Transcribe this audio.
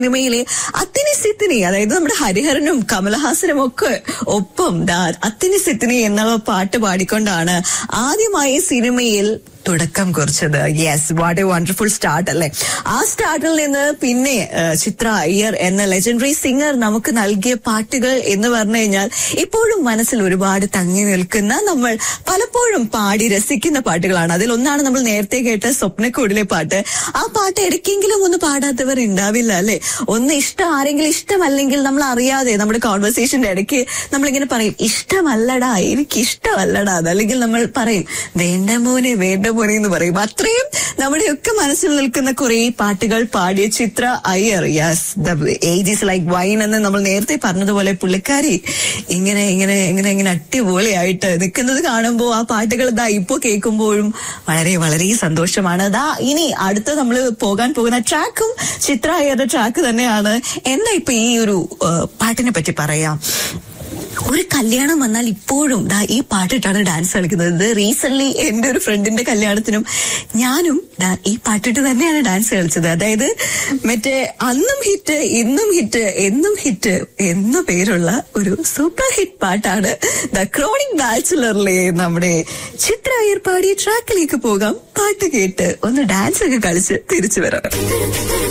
സിനിമയിലെ അത്തിനി സിത്തിനി അതായത് നമ്മുടെ ഹരിഹരനും കമലഹാസനും ഒക്കെ ഒപ്പം ദാ അത്തിനി സിത്തിനി എന്നുള്ള പാട്ട് പാടിക്കൊണ്ടാണ് ആദ്യമായി സിനിമയിൽ തുടക്കം കുറിച്ചത് yes what a wonderful start അല്ലെ ആ സ്റ്റാർട്ടിൽ നിന്ന് പിന്നെ ഏഹ്, ചിത്ര അയ്യർ എന്ന ലെജൻഡറി സിംഗർ നമുക്ക് നൽകിയ പാട്ടുകൾ എന്ന് പറഞ്ഞു കഴിഞ്ഞാൽ ഇപ്പോഴും മനസ്സിൽ ഒരുപാട് തങ്ങി നിൽക്കുന്ന നമ്മൾ പലപ്പോഴും പാടി രസിക്കുന്ന പാട്ടുകളാണ് അതിൽ ഒന്നാണ് നമ്മൾ നേരത്തെ കേട്ട സ്വപ്നക്കൂടിലെ പാട്ട് ആ പാട്ട് ഇടയ്ക്കെങ്കിലും ഒന്ന് പാടാത്തവർ ഉണ്ടാവില്ല അല്ലെ ഒന്ന് ഇഷ്ടം ആരെങ്കിലും ഇഷ്ടമല്ലെങ്കിൽ നമ്മൾ അറിയാതെ നമ്മുടെ കോൺവെർസേഷന്റെ ഇടയ്ക്ക് നമ്മളിങ്ങനെ പറയും ഇഷ്ടമല്ലടാ എനിക്ക് ഇഷ്ടമല്ലടാ എന്ന് അല്ലെങ്കിൽ നമ്മൾ പറയും വേണ്ട മോനെ വേണ്ട മോനെ എന്ന് പറയും അത്രയും നമ്മുടെയൊക്കെ മനസ്സിൽ നിൽക്കുന്ന കുറെ പാട്ടുകൾ പാടിയ Chitra Iyer yes the age is like wine എന്ന് നമ്മൾ നേരത്തെ പറഞ്ഞതുപോലെ പുള്ളിക്കാരി ഇങ്ങനെ ഇങ്ങനെ ഇങ്ങനെ ഇങ്ങനെ അടിപൊളിയായിട്ട് നിൽക്കുന്നത് കാണുമ്പോൾ ആ പാട്ടുകൾ ഇതാ ഇപ്പോ കേൾക്കുമ്പോഴും വളരെ വളരെ സന്തോഷമാണ് ദാ ഇനി അടുത്ത നമ്മൾ പോകാൻ പോകുന്ന ട്രാക്കും ചിത്ര അയ്യരുടെ ട്രാക്ക് തന്നെയാണ് എന്താ ഇപ്പൊ ഈ ഒരു ഏഹ്, പാട്ടിനെ പറ്റി പറയാം ഒരു കല്യാണം വന്നാൽ ഇപ്പോഴും ദാ ഈ പാട്ടിട്ടാണ് ഡാൻസ് കളിക്കുന്നത് റീസെന്റ് എന്റെ ഒരു ഫ്രണ്ടിന്റെ കല്യാണത്തിനും ഞാനും ദാ ഈ പാട്ടിട്ട് തന്നെയാണ് ഡാൻസ് കളിച്ചത് അതായത് മറ്റേ അന്നും ഹിറ്റ് ഇന്നും ഹിറ്റ് എന്നും ഹിറ്റ് എന്ന പേരുള്ള ഒരു സൂപ്പർ ഹിറ്റ് പാട്ടാണ് ദ ക്രോണിക് ബാച്ചുലറിലെ നമ്മുടെ ചിത്ര അയ്യർ പാടിയ ട്രാക്കിലേക്ക് പോകാം പാട്ട് കേട്ട് ഒന്ന് ഡാൻസ് ഒക്കെ കളിച്ച് തിരിച്ചു വരാം